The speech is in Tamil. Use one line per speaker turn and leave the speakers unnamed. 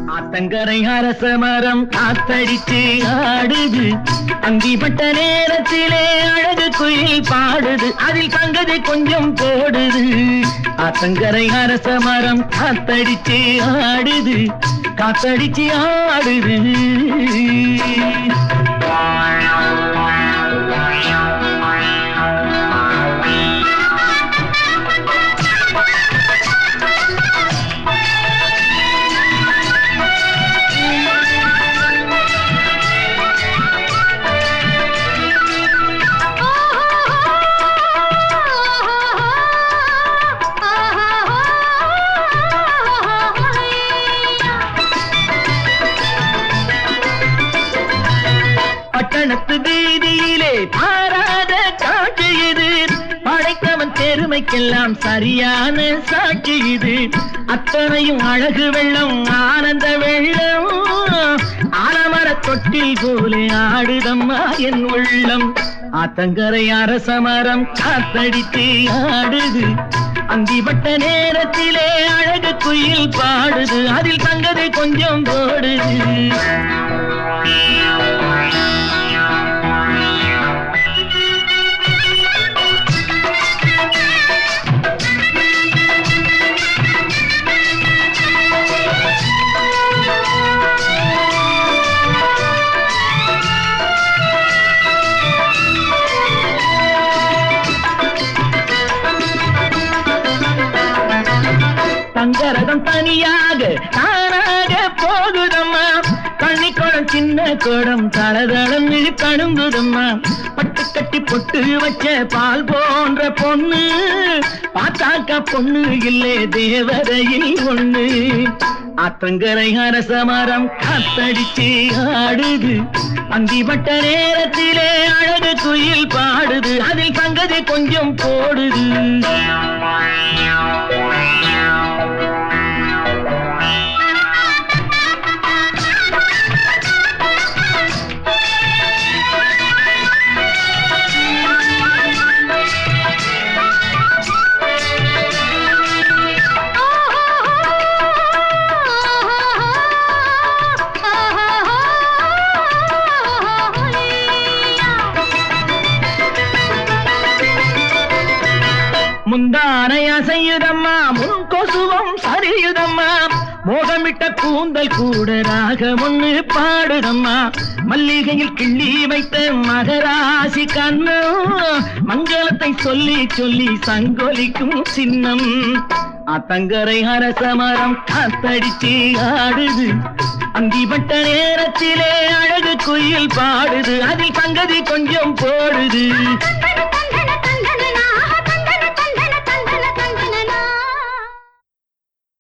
ஆத்தங்கரை அரச மரம் காத்தடிச்சு ஆடுது அங்கிப்பட்ட நேரத்திலே அழகு குயில் பாடுது அதில் தங்கதை கொஞ்சம் போடுது ஆத்தங்கரை அரச மரம் காத்தடிச்சு ஆடுது காத்தடிச்சு ஆடுது பட்டணத்து வீதியிலே பாராத காட்சி இது படைத்தவன் பெருமைக்கெல்லாம் சரியான சாட்சி இது அத்தனையும் அழகு வெள்ளம் ஆனந்த வெள்ளம் ஆலமர தொட்டில் போல ஆடுதம்மா என் உள்ளம் ஆத்தங்கரை அரசமரம் காத்தடித்து ஆடுது அந்திப்பட்ட நேரத்திலே அழகு குயில் பாடுது அதில் தங்கதை கொஞ்சம் போடுது தங்கரதம் தனியாக தானாக போகுதம்மா கண்ணிக்குடம் சின்ன குடம் தளதளம் கணுங்குதம்மா பட்டு கட்டி பொட்டு வச்ச பால் போன்ற பொண்ணு பார்த்தாக்கா பொண்ணு இல்லே தேவதையில் ஒண்ணு ஆத்தங்கரை அரச மரம் காத்தடிச்சு ஆடுது அந்திப்பட்ட நேரத்திலே அழகு குயில் பாடுது அதில் தங்கதை கொஞ்சம் போடுது முந்தானை அசையுதம்மா முன் கொசுவம் சரியுதம்மா மோகமிட்ட கூந்தல் கூட ராகம் ஒண்ணு பாடுதம்மா மல்லிகையில் கிள்ளி வைத்த மகராசி கண்ணம் மங்களத்தை சொல்லி சொல்லி சங்கொலிக்கும் சின்னம் அத்தங்கரை அரச மரம் காத்தடிச்சு ஆடுது அந்திப்பட்ட நேரத்திலே அழகு குயில் பாடுது அதில் தங்கதி கொஞ்சம் போடுது